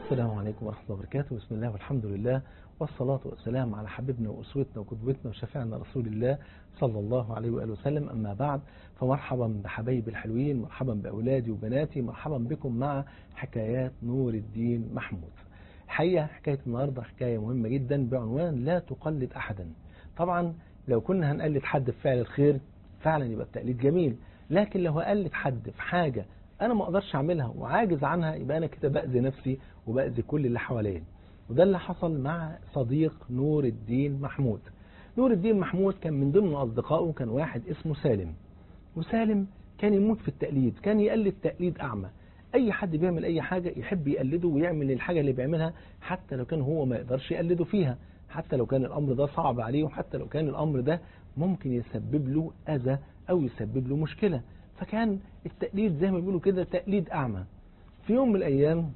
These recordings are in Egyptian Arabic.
السلام عليكم ورحمة الله وبركاته بسم الله والحمد لله والصلاة والسلام على حبيبنا وأسوتنا وقدوتنا وشفيعنا رسول الله صلى الله عليه وآله وسلم أما بعد فمرحبا بحبايب الحلوين مرحبا بأولادي وبناتي مرحبا بكم مع حكايات نور الدين محمود الحقيقة حكاية النهاردة حكاية مهمة جدا بعنوان لا تقلد أحدا طبعا لو كنا هنقلد حد في فعل الخير فعلا يبقى التقليد جميل لكن لو هقلد حد في حاجة انا ما اقدرش اعملها وعاجز عنها يبقى انا كده باذي نفسي وباذي كل اللي حواليا وده اللي حصل مع صديق نور الدين محمود نور الدين محمود كان من ضمن اصدقائه كان واحد اسمه سالم وسالم كان يموت في التقليد كان يقلد تقليد اعمى اي حد بيعمل اي حاجه يحب يقلده ويعمل الحاجه اللي بيعملها حتى لو كان هو ما يقدرش يقلده فيها حتى لو كان الامر ده صعب عليه وحتى لو كان الامر ده ممكن يسبب له اذى او يسبب له مشكله فكان التقليد زي ما بيقولوا كده تقليد أعمى في يوم من الأيام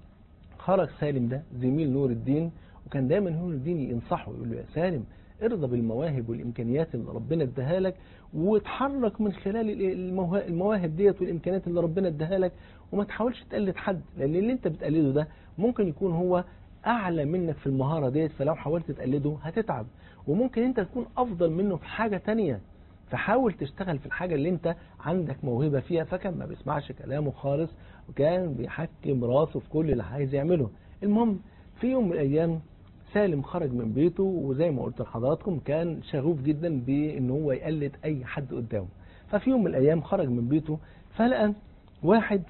خرج سالم ده زميل نور الدين وكان دايما نور الدين ينصحه يقول له يا سالم ارضى بالمواهب والإمكانيات اللي ربنا اداها لك وتحرك من خلال المواهب ديت والإمكانيات اللي ربنا اداها لك وما تحاولش تقلد حد لأن اللي انت بتقلده ده ممكن يكون هو أعلى منك في المهارة ديت فلو حاولت تقلده هتتعب وممكن انت تكون أفضل منه في حاجة تانية فحاول تشتغل في الحاجة اللي انت عندك موهبة فيها فكان ما بيسمعش كلامه خالص وكان بيحكم راسه في كل اللي عايز يعمله المهم في يوم من الايام سالم خرج من بيته وزي ما قلت لحضراتكم كان شغوف جدا بان هو يقلد اي حد قدامه ففي يوم من الايام خرج من بيته فلقى واحد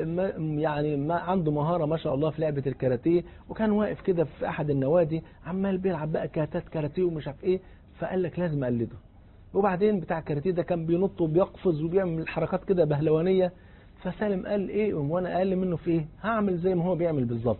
يعني ما عنده مهارة ما شاء الله في لعبة الكاراتيه وكان واقف كده في احد النوادي عمال بيلعب بقى كاتات كاراتيه ومش عارف ايه فقال لك لازم اقلده وبعدين بتاع الكاراتيه ده كان بينط وبيقفز وبيعمل حركات كده بهلوانية فسالم قال ايه وانا اقل منه في ايه هعمل زي ما هو بيعمل بالظبط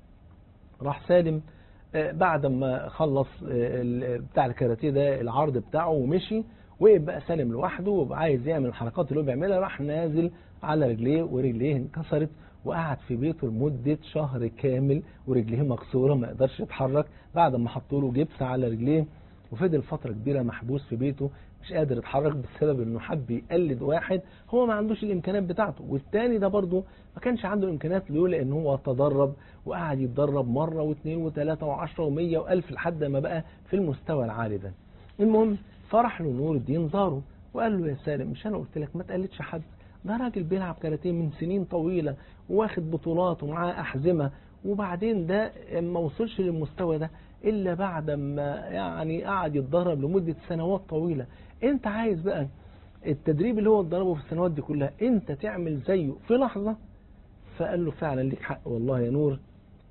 راح سالم بعد ما خلص بتاع الكاراتيه ده العرض بتاعه ومشي وقف بقى سالم لوحده وعايز يعمل الحركات اللي هو بيعملها راح نازل على رجليه ورجليه انكسرت وقعد في بيته لمدة شهر كامل ورجليه مكسورة ما يقدرش يتحرك بعد ما حطوا له جبس على رجليه وفضل فترة كبيرة محبوس في بيته مش قادر يتحرك بسبب انه حب يقلد واحد هو ما عندوش الامكانيات بتاعته والتاني ده برضه ما كانش عنده الامكانيات لولا ان هو تدرب وقعد يتدرب مرة واثنين وثلاثة وعشرة ومية والف لحد ما بقى في المستوى العالي ده المهم فرح له نور الدين زاره وقال له يا سالم مش انا قلت لك ما تقلدش حد ده راجل بيلعب كاراتيه من سنين طويلة واخد بطولات ومعاه احزمة وبعدين ده ما وصلش للمستوى ده إلا بعد ما يعني قعد يتدرب لمدة سنوات طويلة انت عايز بقى التدريب اللي هو اتدربه في السنوات دي كلها انت تعمل زيه في لحظة فقال له فعلا ليك حق والله يا نور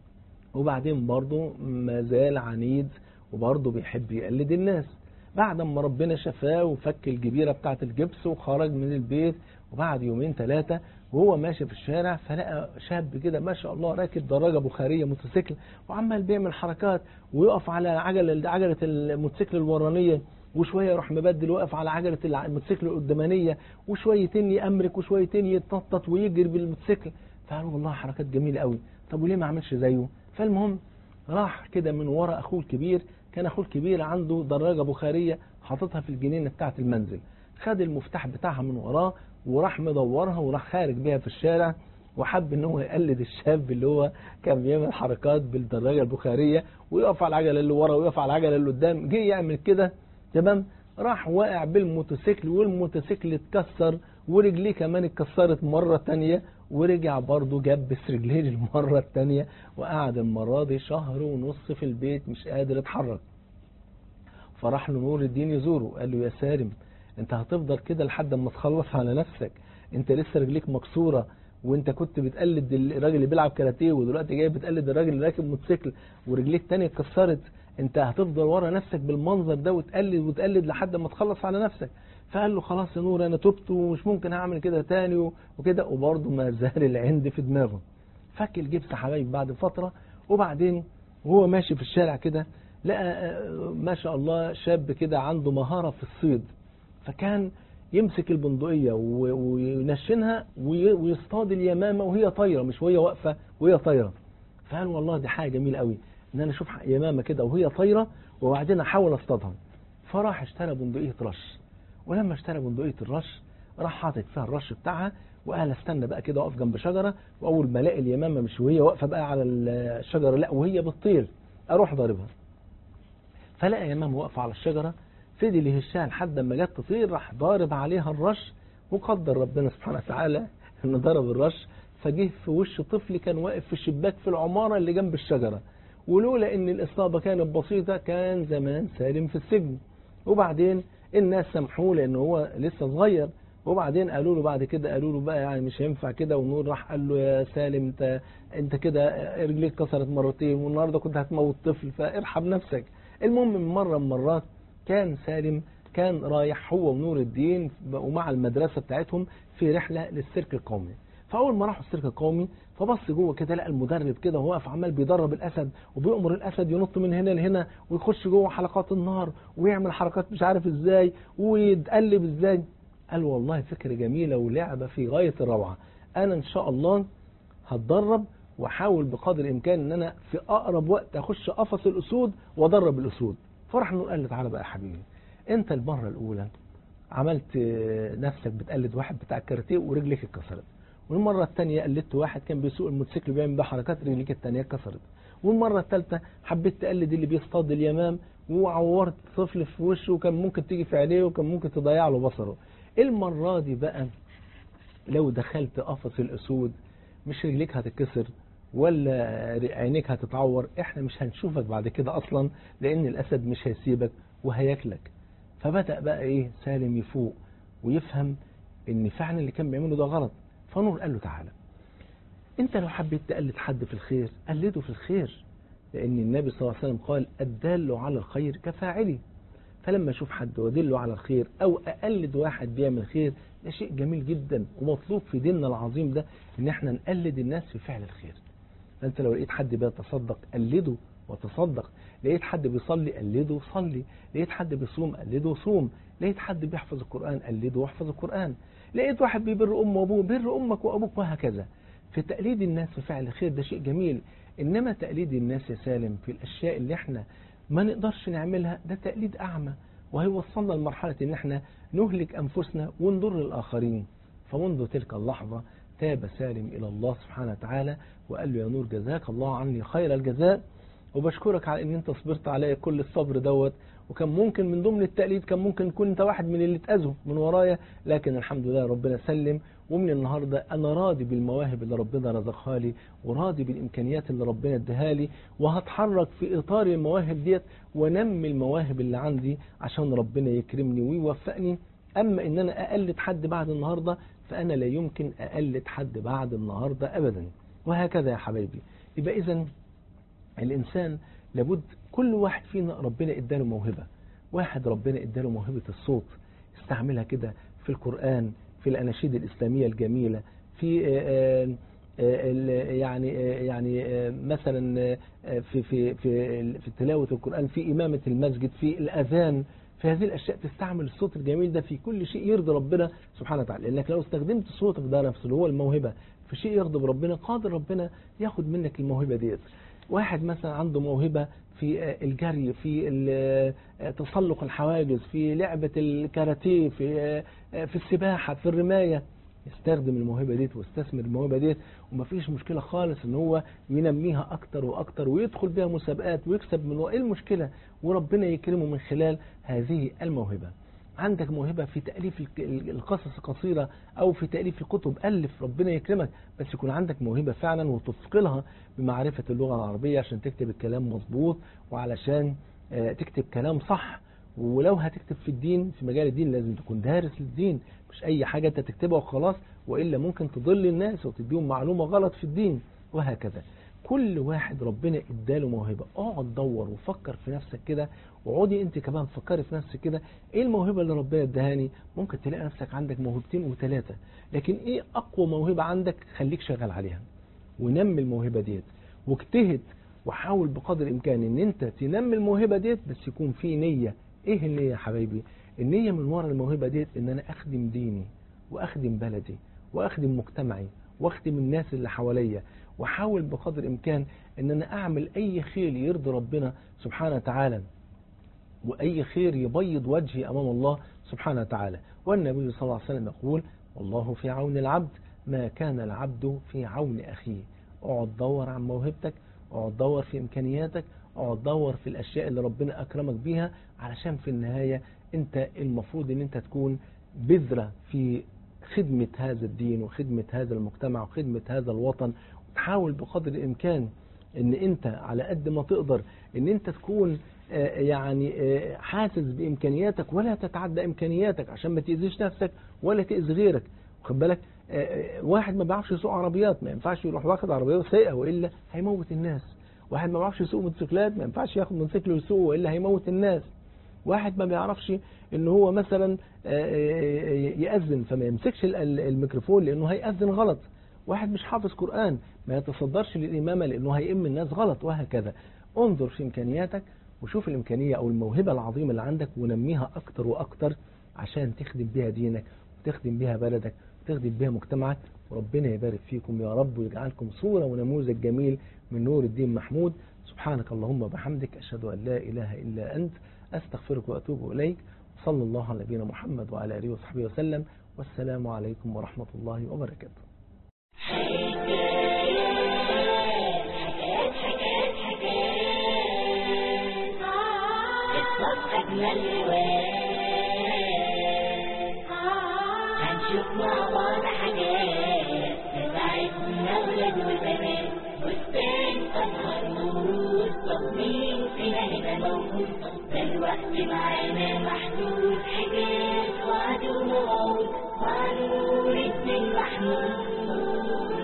وبعدين برضه ما زال عنيد وبرضه بيحب يقلد الناس بعد ما ربنا شفاه وفك الجبيرة بتاعة الجبس وخرج من البيت وبعد يومين ثلاثة وهو ماشي في الشارع فلقى شاب كده ما شاء الله راكب دراجة بخارية موتوسيكل وعمال بيعمل حركات ويقف على عجلة عجلة الموتوسيكل الورانية وشوية يروح مبدل وقف على عجلة الموتوسيكل القدامانية وشويتين يأمرك وشويتين يتنطط ويجري بالموتوسيكل فقالوا والله حركات جميلة قوي طب وليه ما عملش زيه فالمهم راح كده من ورا أخوه الكبير كان أخوه الكبير عنده دراجة بخارية حاططها في الجنينة بتاعة المنزل خد المفتاح بتاعها من وراه وراح مدورها وراح خارج بيها في الشارع وحب ان هو يقلد الشاب اللي هو كان بيعمل حركات بالدراجه البخاريه ويقف على العجله اللي ورا ويقف على العجله اللي قدام جه يعمل كده تمام راح واقع بالموتوسيكل والموتوسيكل اتكسر ورجليه كمان اتكسرت مره تانية ورجع برضه جبس رجليه للمره التانية وقعد المره دي شهر ونص في البيت مش قادر يتحرك فراح له نور الدين يزوره قال له يا سالم انت هتفضل كده لحد ما تخلص على نفسك انت لسه رجليك مكسورة وانت كنت بتقلد الراجل اللي بيلعب كاراتيه ودلوقتي جاي بتقلد الراجل اللي راكب موتوسيكل ورجليك تانية اتكسرت انت هتفضل ورا نفسك بالمنظر ده وتقلد وتقلد لحد ما تخلص على نفسك فقال له خلاص يا نور انا تبت ومش ممكن هعمل كده تاني وكده وبرضه ما زال العند في دماغه فك الجبس حبايب بعد فترة وبعدين وهو ماشي في الشارع كده لقى ما شاء الله شاب كده عنده مهارة في الصيد فكان يمسك البندقية وينشنها ويصطاد اليمامة وهي طايرة مش وهي واقفة وهي طايرة فقال والله دي حاجة جميلة قوي ان انا اشوف يمامة كده وهي طايرة وبعدين احاول اصطادها فراح اشترى بندقية رش ولما اشترى بندقية الرش راح حاطط فيها الرش بتاعها وقال استنى بقى كده اقف جنب شجره واول ما الاقي اليمامه مش وهي واقفه بقى على الشجره لا وهي بتطير اروح ضاربها فلقى يمامه واقفه على الشجره فضل يهشها لحد ما جت تطير راح ضارب عليها الرش وقدر ربنا سبحانه وتعالى انه ضرب الرش فجه في وش طفل كان واقف في الشباك في العماره اللي جنب الشجره ولولا ان الاصابه كانت بسيطه كان زمان سالم في السجن وبعدين الناس سامحوه لان هو لسه صغير وبعدين قالوا له بعد كده قالوا له بقى يعني مش هينفع كده ونور راح قال له يا سالم انت انت كده رجليك كسرت مرتين والنهارده كنت هتموت طفل فارحم نفسك المهم من مره من مرات كان سالم كان رايح هو ونور الدين ومع المدرسه بتاعتهم في رحله للسيرك القومي فاول ما راحوا السيرك القومي فبص جوه كده لقى المدرب كده وهو واقف عمال بيدرب الاسد وبيأمر الاسد ينط من هنا لهنا ويخش جوه حلقات النار ويعمل حركات مش عارف ازاي ويتقلب ازاي قال والله فكرة جميلة ولعبة في غاية الروعة أنا إن شاء الله هتدرب وأحاول بقدر الإمكان إن أنا في أقرب وقت أخش قفص الأسود وأدرب الأسود فرح نقول قال له تعالى بقى يا حبيبي أنت المرة الأولى عملت نفسك بتقلد واحد بتاع الكاراتيه ورجلك اتكسرت والمرة الثانية قلدت واحد كان بيسوق الموتوسيكل بيعمل بيه حركات رجلك الثانية اتكسرت والمرة الثالثة حبيت تقلد اللي بيصطاد اليمام وعورت طفل في وشه وكان ممكن تيجي في عينيه وكان ممكن تضيع له بصره المرة دي بقى لو دخلت قفص الأسود مش رجليك هتتكسر ولا عينيك هتتعور احنا مش هنشوفك بعد كده أصلا لأن الأسد مش هيسيبك وهياكلك فبدأ بقى إيه سالم يفوق ويفهم إن فعلا اللي كان بيعمله ده غلط فنور قال له تعالى انت لو حبيت تقلد حد في الخير قلده في الخير لأن النبي صلى الله عليه وسلم قال الدال على الخير كفاعله فلما اشوف حد وادله على الخير او اقلد واحد بيعمل خير ده شيء جميل جدا ومطلوب في ديننا العظيم ده ان احنا نقلد الناس في فعل الخير فانت لو لقيت حد بيتصدق قلده وتصدق لقيت حد بيصلي قلده وصلي لقيت حد بيصوم قلده وصوم لقيت حد بيحفظ القرآن قلده واحفظ القرآن لقيت واحد بيبر أمه وأبوه بر أمك وأبوك وهكذا في تقليد الناس في فعل الخير ده شيء جميل إنما تقليد الناس يا سالم في الأشياء اللي احنا ما نقدرش نعملها ده تقليد أعمى وهيوصلنا لمرحلة إن احنا نهلك أنفسنا ونضر الآخرين فمنذ تلك اللحظة تاب سالم إلى الله سبحانه وتعالى وقال له يا نور جزاك الله عني خير الجزاء وبشكرك على ان انت صبرت عليا كل الصبر دوت وكان ممكن من ضمن التقليد كان ممكن يكون انت واحد من اللي اتأذوا من ورايا لكن الحمد لله ربنا سلم ومن النهاردة انا راضي بالمواهب اللي ربنا رزقها لي وراضي بالامكانيات اللي ربنا اداها لي وهتحرك في اطار المواهب ديت وانمي المواهب اللي عندي عشان ربنا يكرمني ويوفقني اما ان انا اقلد حد بعد النهاردة فانا لا يمكن اقلد حد بعد النهاردة ابدا وهكذا يا حبايبي يبقى اذا الإنسان لابد كل واحد فينا ربنا اداله موهبة واحد ربنا اداله موهبة الصوت استعملها كده في القرآن في الأناشيد الإسلامية الجميلة في آآ آآ يعني يعني مثلا في في في في تلاوة القرآن في إمامة المسجد في الأذان في هذه الأشياء تستعمل الصوت الجميل ده في كل شيء يرضي ربنا سبحانه وتعالى لأنك لو استخدمت صوتك ده نفسه اللي هو الموهبة في شيء يغضب ربنا قادر ربنا ياخد منك الموهبة ديت واحد مثلا عنده موهبة في الجري في تسلق الحواجز في لعبة الكاراتيه في في السباحة في الرماية يستخدم الموهبة ديت واستثمر الموهبة ديت ومفيش مشكلة خالص ان هو ينميها اكتر واكتر ويدخل بها مسابقات ويكسب من ايه المشكلة وربنا يكرمه من خلال هذه الموهبة عندك موهبة في تأليف القصص القصيرة أو في تأليف الكتب ألف ربنا يكرمك بس يكون عندك موهبة فعلا وتثقلها بمعرفة اللغة العربية عشان تكتب الكلام مظبوط وعلشان تكتب كلام صح ولو هتكتب في الدين في مجال الدين لازم تكون دارس للدين مش أي حاجة أنت تكتبها وخلاص وإلا ممكن تضل الناس وتديهم معلومة غلط في الدين وهكذا كل واحد ربنا اداله موهبة اقعد دور وفكر في نفسك كده وعودي انت كمان فكري في نفسك كده ايه الموهبة اللي ربنا ادهاني ممكن تلاقي نفسك عندك موهبتين وثلاثة لكن ايه اقوى موهبة عندك خليك شغال عليها ونمي الموهبة ديت واجتهد وحاول بقدر الامكان ان انت تنمي الموهبة ديت بس يكون في نية ايه النية يا حبايبي النية من ورا الموهبة ديت ان انا اخدم ديني واخدم بلدي واخدم مجتمعي واخدم الناس اللي حواليا واحاول بقدر الامكان ان انا اعمل اي خير يرضي ربنا سبحانه وتعالى واي خير يبيض وجهي امام الله سبحانه وتعالى والنبي صلى الله عليه وسلم يقول والله في عون العبد ما كان العبد في عون أخيه اقعد دور عن موهبتك اقعد دور في إمكانياتك اقعد دور في الأشياء اللي ربنا أكرمك بيها علشان في النهاية أنت المفروض أن أنت تكون بذرة في خدمة هذا الدين وخدمة هذا المجتمع وخدمة هذا الوطن وتحاول بقدر الإمكان ان انت على قد ما تقدر ان انت تكون يعني حاسس بامكانياتك ولا تتعدى امكانياتك عشان ما تاذيش نفسك ولا تاذي غيرك واخد بالك واحد ما بيعرفش يسوق عربيات ما ينفعش يروح واخد عربيه سايقه والا هيموت الناس واحد ما بيعرفش يسوق موتوسيكلات ما ينفعش ياخد موتوسيكل ويسوقه والا هيموت الناس واحد ما بيعرفش ان هو مثلا يأذن فما يمسكش الميكروفون لانه هيأذن غلط واحد مش حافظ قرآن ما يتصدرش للإمامة لأنه هيئم الناس غلط وهكذا انظر في إمكانياتك وشوف الإمكانية أو الموهبة العظيمة اللي عندك ونميها أكتر وأكتر عشان تخدم بها دينك وتخدم بها بلدك وتخدم بها مجتمعك وربنا يبارك فيكم يا رب ويجعلكم صورة ونموذج جميل من نور الدين محمود سبحانك اللهم وبحمدك أشهد أن لا إله إلا أنت أستغفرك وأتوب إليك صلى الله على نبينا محمد وعلى آله وصحبه وسلم والسلام عليكم ورحمة الله وبركاته هنشوف مع بعض حاجات تساعدنا ولاد وبنات بستان أزهر موجود طب مين فينا هنا موجود ده الوقت معانا محدود حاجات وعد وموعود مع نور الدين محمود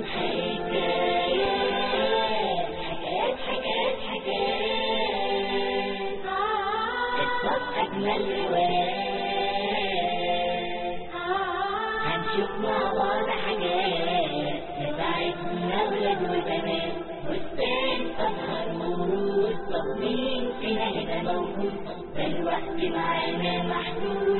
حكايات حكايات حكايات حكايات قصص أجمل روايات هنشوف مع بعض حاجات تساعدنا ولاد وبنات بستان أزهر موجود طب مين فينا هنا موجود ده الوقت معانا محدود